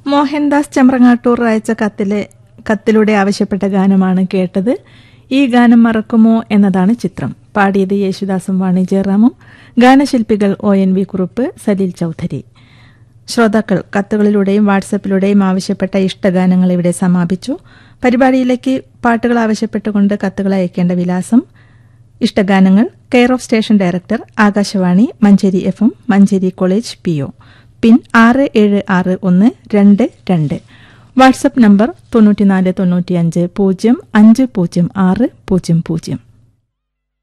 മോഹൻദാസ് ചമ്രങ്ങാട്ടൂർ അയച്ച കത്തിലെ കത്തിലൂടെ ആവശ്യപ്പെട്ട ഗാനമാണ് കേട്ടത് ഈ ഗാനം മറക്കുമോ എന്നതാണ് ചിത്രം പാടിയത് യേശുദാസും വാണി ജയറാമും ഗാനശില്പികൾ O N V Kurup Salil Chowdhury ശ്രോതാക്കൾ കത്തുകളിലൂടെയും വാട്സപ്പിലൂടെയും ആവശ്യപ്പെട്ട ഇഷ്ടഗാനങ്ങൾ ഇവിടെ സമാപിച്ചു പരിപാടിയിലേക്ക് പാട്ടുകൾ ആവശ്യപ്പെട്ടുകൊണ്ട് കത്തുകൾ അയക്കേണ്ട വിലാസം ഇഷ്ടഗാനങ്ങൾ care of station director Akashvani Manjeri F M Manjeri college P O pin ആറ് ഏഴ് ആറ് ഒന്ന് രണ്ട് രണ്ട് വാട്സപ്പ് നമ്പർ തൊണ്ണൂറ്റിനാല് തൊണ്ണൂറ്റിയഞ്ച് പൂജ്യം അഞ്ച് പൂജ്യം ആറ് പൂജ്യം പൂജ്യം